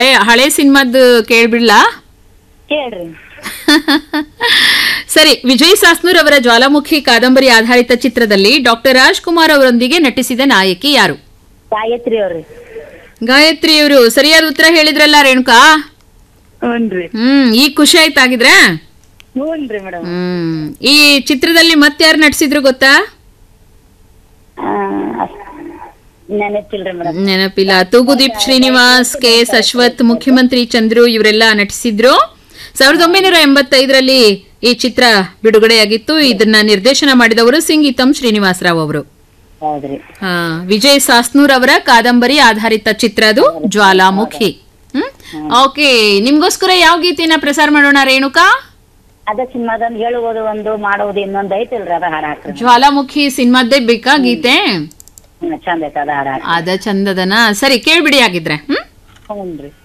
ಏ ಹಳೆ ಸಿನಿಮಾದ್ದು ಕೇಳ್ಬಿಡ್ಲಾ ಕೇಳ್ರಿ ಸರಿ ವಿಜಯ್ ಸಾಸ್ನೂರ್ ಅವರ ಜ್ವಾಲಾಮುಖಿ ಕಾದಂಬರಿ ಆಧಾರಿತ ಚಿತ್ರದಲ್ಲಿ ಡಾಕ್ಟರ್ ರಾಜ್ಕುಮಾರ್ ಅವರೊಂದಿಗೆ ನಟಿಸಿದ ನಾಯಕಿ ಯಾರು ಗಾಯತ್ರಿ ಅವ್ರಿ ಗಾಯತ್ರಿ ಅವರು ಸರಿಯಾದ ಉತ್ತರ ಹೇಳಿದ್ರಲ್ಲ ರೇಣುಕಾ ಹ್ಞೂನ್ರಿ ಹ್ಮ್ ಈಗ ಖುಷಿ ಆಯ್ತಾಗಿದ್ರೆ ಹ್ಞೂನ್ರಿ ಮೇಡಮ್ ಹ್ಮ್ ಈ ಚಿತ್ರದಲ್ಲಿ ಮತ್ತಾರು ನಟಿಸಿದ್ರು ಗೊತ್ತಾ ನೆನಪಿಲ್ರಿ ಮೇಡಮ್ ನೆನಪಿಲ್ಲ ತೂಗುದೀಪ್ ಶ್ರೀನಿವಾಸ್ ಕೆ ಎಸ್ ಅಶ್ವಥ್ ಮುಖ್ಯಮಂತ್ರಿ ಚಂದ್ರು ಇವರೆಲ್ಲ ನಟಿಸಿದ್ರು ಸಾವಿರದ ಒಂಬೈನೂರ ಎಂಬತ್ತೈದರಲ್ಲಿ ಈ ಚಿತ್ರ ಬಿಡುಗಡೆಯಾಗಿತ್ತು ಇದನ್ನ ನಿರ್ದೇಶನ ಮಾಡಿದವರು ಸಿಂಗೀತಂ ಶ್ರೀನಿವಾಸ್ ರಾವ್ ಅವರು ಹೌದ್ರಿ ಆ, ವಿಜಯ್ ಸಾಸ್ನೂರ್ ಅವರ ಕಾದಂಬರಿ ಆಧಾರಿತ ಚಿತ್ರ ಅದು ಜ್ವಾಲಾಮುಖಿ ಹ್ಮ್ ಓಕೆ ನಿಮ್ಗೋಸ್ಕರ ಯಾವ ಗೀತೆನ ಪ್ರಸಾರ ಮಾಡೋಣ ರೇಣುಕಾ ಅದ ಸಿನಿಮಾದಂದ್ ಹೇಳುವುದು ಒಂದು ಮಾಡುವುದು ಇನ್ನೊಂದ್ ಐತಿಲ್ರಿ ಅದ ಹಾಡ ಹಾಕ್ರಿ ಜ್ವಾಲಾಮುಖಿ ಸಿನಿಮಾದ್ದೇ ಬೇಕಾ ಗೀತೆ ಹ್ಮ್, ಚಂದ ಐತೆ ಅದ ಹಾಡ ಹಾಕ್ರಿ ಅದ ಚಂದದನ ಸರಿ ಕೇಳ್ಬಿಡಿ ಆಗಿದ್ರೆ ಹ್ಮ್ ಹ್ಞೂನ್ರಿ